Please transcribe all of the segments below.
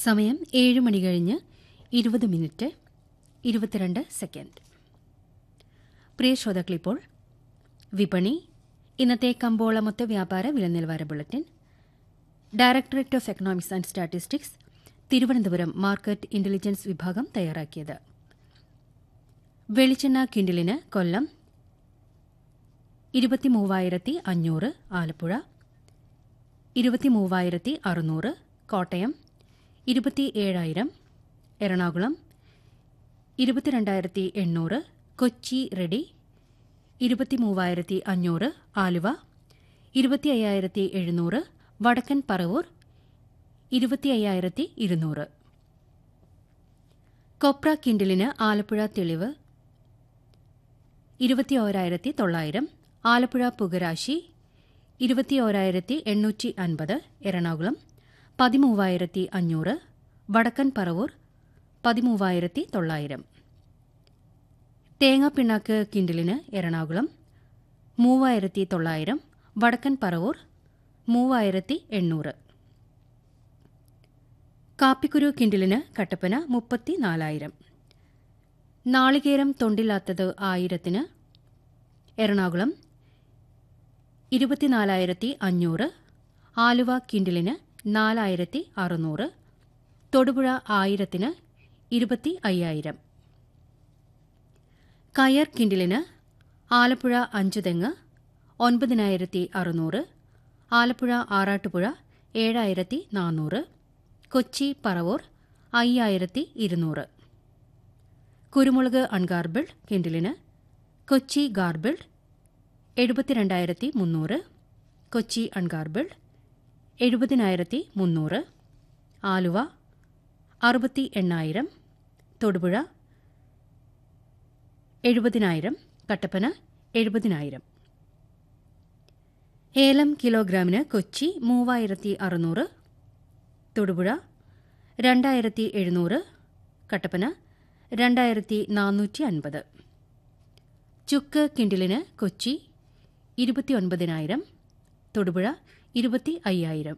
സമയം ഏഴ് മണി കഴിഞ്ഞ് ഇരുപത് മിനിറ്റ് ഇരുപത്തിരണ്ട് സെക്കൻഡ് പ്രിയ ശ്രോതാക്കളിപ്പോൾ വിപണി ഇന്നത്തെ കമ്പോള മൊത്ത വ്യാപാര വില നിലവാര bulletin directorate of economics and statistics Thiruvananthapuram market intelligence വിഭാഗം തയ്യാറാക്കിയത് വെളിച്ചെണ്ണ കിൻഡിലിന് കൊല്ലം ഇരുപത്തിമൂവായിരത്തി അഞ്ഞൂറ് ആലപ്പുഴ ഇരുപത്തിമൂവായിരത്തി അറുന്നൂറ് കോട്ടയം ഇരുപത്തി ഏഴായിരം എറണാകുളം ഇരുപത്തിരണ്ടായിരത്തി എണ്ണൂറ് കൊച്ചി റെഡി ഇരുപത്തിമൂവായിരത്തി അഞ്ഞൂറ് ആലുവ ഇരുപത്തി അയ്യായിരത്തി എഴുന്നൂറ് വടക്കൻ പറവൂർ ഇരുപത്തി അയ്യായിരത്തി ഇരുന്നൂറ് കൊപ്ര കിൻഡിലിന് ആലപ്പുഴ തെളിവ് ഇരുപത്തിയോരായിരത്തി തൊള്ളായിരം ആലപ്പുഴ പുകരാശി ഇരുപത്തിയോരായിരത്തി എണ്ണൂറ്റി അൻപത് എറണാകുളം പതിമൂവായിരത്തി അഞ്ഞൂറ് വടക്കൻ പറവൂർ പതിമൂവായിരത്തി തൊള്ളായിരം തേങ്ങാപ്പിണ്ണാക്ക് കിൻഡിലിന് എറണാകുളം മൂവായിരത്തി തൊള്ളായിരം വടക്കൻ പറവൂർ മൂവായിരത്തി എണ്ണൂറ് കാപ്പിക്കുരു കിൻഡിലിന് കട്ടപ്പന മുപ്പത്തിനാലായിരം നാളികേരം തൊണ്ടില്ലാത്തത് ആയിരത്തിന് എറണാകുളം ഇരുപത്തിനാലായിരത്തി അഞ്ഞൂറ് ആലുവ കിൻഡിലിന് നാലായിരത്തി അറുന്നൂറ് തൊടുപുഴ ആയിരത്തിന് ഇരുപത്തി അയ്യായിരം കയർ കിൻഡിലിന് ആലപ്പുഴ അഞ്ചുതെങ്ങ് ഒൻപതിനായിരത്തി അറുന്നൂറ് ആലപ്പുഴ ആറാട്ടുപുഴ ഏഴായിരത്തി നാനൂറ് കൊച്ചി പറവൂർ അയ്യായിരത്തി ഇരുന്നൂറ് കുരുമുളക് അൺഗാർബിൾഡ് കിൻഡിലിന് കൊച്ചി ഗാർബിൾഡ് എഴുപത്തിരണ്ടായിരത്തി മുന്നൂറ് കൊച്ചി അൺഗാർബിൾഡ് എഴുപതിനായിരത്തി മുന്നൂറ് ആലുവ അറുപത്തി എണ്ണായിരം തൊടുപുഴ എഴുപതിനായിരം കട്ടപ്പന എഴുപതിനായിരം ഏലം കിലോഗ്രാമിന് കൊച്ചി മൂവായിരത്തി അറുന്നൂറ് തൊടുപുഴ രണ്ടായിരത്തി എഴുന്നൂറ് കട്ടപ്പന രണ്ടായിരത്തി നാനൂറ്റി അൻപത് ചുക്ക് കിൻഡിലിന് കൊച്ചി ഇരുപത്തിയൊൻപതിനായിരം തൊടുപുഴ ഇരുപത്തി അയ്യായിരം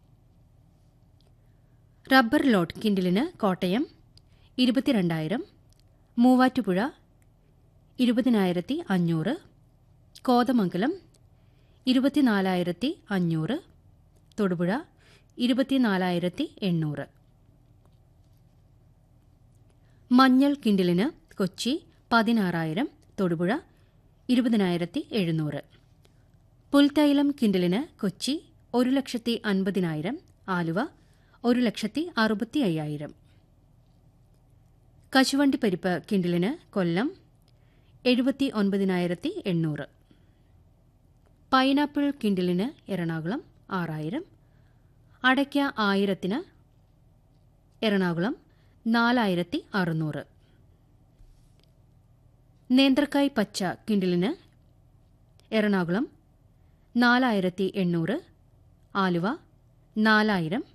റബ്ബർ ലോട്ട് കിൻഡിലിന് കോട്ടയം ഇരുപത്തിരണ്ടായിരം മൂവാറ്റുപുഴ ഇരുപതിനായിരത്തി അഞ്ഞൂറ് കോതമംഗലം ഇരുപത്തിനാലായിരത്തി അഞ്ഞൂറ് തൊടുപുഴ ഇരുപത്തിനാലായിരത്തി എണ്ണൂറ് മഞ്ഞൾ കിൻഡിലിന് കൊച്ചി പതിനാറായിരം തൊടുപുഴ ഇരുപതിനായിരത്തി എഴുന്നൂറ് പുൽത്തൈലം കിൻഡിലിന് കൊച്ചി ഒരു ലക്ഷത്തി അൻപതിനായിരം ആലുവ ഒരു ലക്ഷത്തി അറുപത്തി അയ്യായിരം കശുവണ്ടി പരിപ്പ് കിൻഡിലിന് കൊല്ലം എഴുപത്തി ഒൻപതിനായിരത്തി എണ്ണൂറ് പൈനാപ്പിൾ കിൻഡിലിന് എറണാകുളം ആറായിരം അടയ്ക്ക ആയിരത്തിന് എറണാകുളം നാലായിരത്തി അറുന്നൂറ് നേന്ത്രക്കായ് പച്ച കിൻഡിലിന് എറണാകുളം നാലായിരത്തി എണ്ണൂറ് ആലുവ നാലായിരം